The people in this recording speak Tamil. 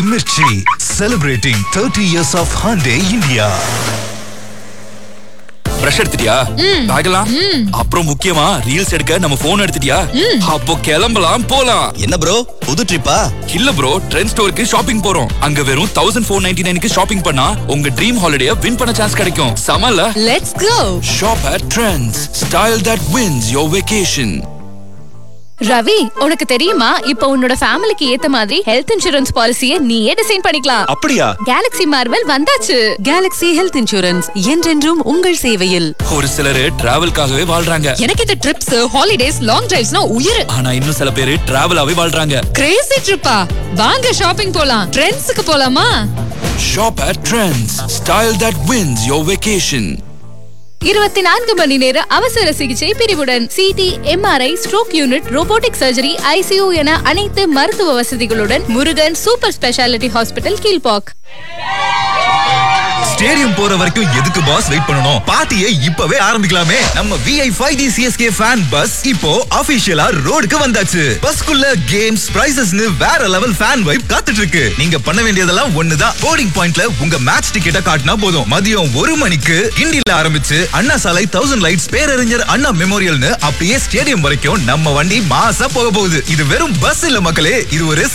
Mirchi, celebrating 30 years of Hyundai India. Brush எடுத்துட்டியா பேகலாம் அப்புறம் முக்கியமா ரீல்ஸ் எடுக்க நம்ம போன் எடுத்துட்டியா அப்போ கிளம்பலாம் போலாம் என்ன ப்ரோ புது ட்ரிப்பா இல்ல ப்ரோ ட்ரெண்ட் ஸ்டோருக்கு ஷாப்பிங் போறோம் அங்க வெறும் தௌசண்ட் ஃபோர் நைன்டி நைனுக்கு ஷாப்பிங் பண்ணா உங்க ட்ரீம் ஹாலிடே வின் பண்ண சான்ஸ் கிடைக்கும் சமல்ல let's go shop at Trends style that wins your vacation Ravi உனக்கு தெரியுமா இப்போ உன்னோட ஃபேமிலிக்கு ஏத்த மாதிரி ஹெல்த் இன்சூரன்ஸ் பாலிசியை நீயே டிசைன் பண்ணிக்கலாம் அப்படியா கேலக்ஸி மார்வெல் வந்தாச்சு கேலக்ஸி ஹெல்த் இன்சூரன்ஸ் என்றென்றும் உங்கள் சேவையில் ஒரு சிலர் டிராவல்காகவே வாழ்றாங்க எனக்கு இந்த ட்ரிப்ஸ் ஹாலிடேஸ் லாங் டிரைவ்ஸ்னா உயிர் ஆனா இன்னும் சில பேரு டிராவலாவே வாழ்றாங்க கிரேசி ட்ரிப்பா வாங்க ஷாப்பிங் போலாம் ட்ரெண்ட்ஸுக்கு போலாமா shop at Trends style that wins your vacation இருபத்தி நான்கு மணி நேர அவசர சிகிச்சை பிரிவுடன் CT MRI stroke unit robotic surgery ICU என அனைத்து மருத்துவ வசதிகளுடன் Murugan super speciality hospital Kilpauk stadium போற வரைக்கும் எதுக்கு பாஸ் வெயிட் பண்ணணும் பார்ட்டியை இப்பவே ஆரம்பிக்கலாமே நம்ம Vi five T CSK fan bus இப்போ அபிஷியலா ரோடுக்கு வந்தாச்சு பஸ்க்குள்ள கேம்ஸ் பிரைசஸ்னு வேற லெவல் ஃபேன் வைப் காத்துட்டு இருக்கு நீங்க பண்ண வேண்டியதெல்லாம் ஒண்ணுதான் போர்டிங் பாயிண்ட்ல உங்க மேட்ச் டிக்கெட்டை காட்டினா போதும் மதியம் ஒரு மணிக்கு கிண்டில ஆரம்பிச்சு அண்ணா சாலை தௌசண்ட் லைட்ஸ் பேரறிஞர் அண்ணா மெமோரியல்னு அப்படியே ஸ்டேடியம் வரைக்கும் நம்ம வண்டி மாசா போக போகுது இது வெறும் பஸ் இல்ல மக்களே இது ஒரு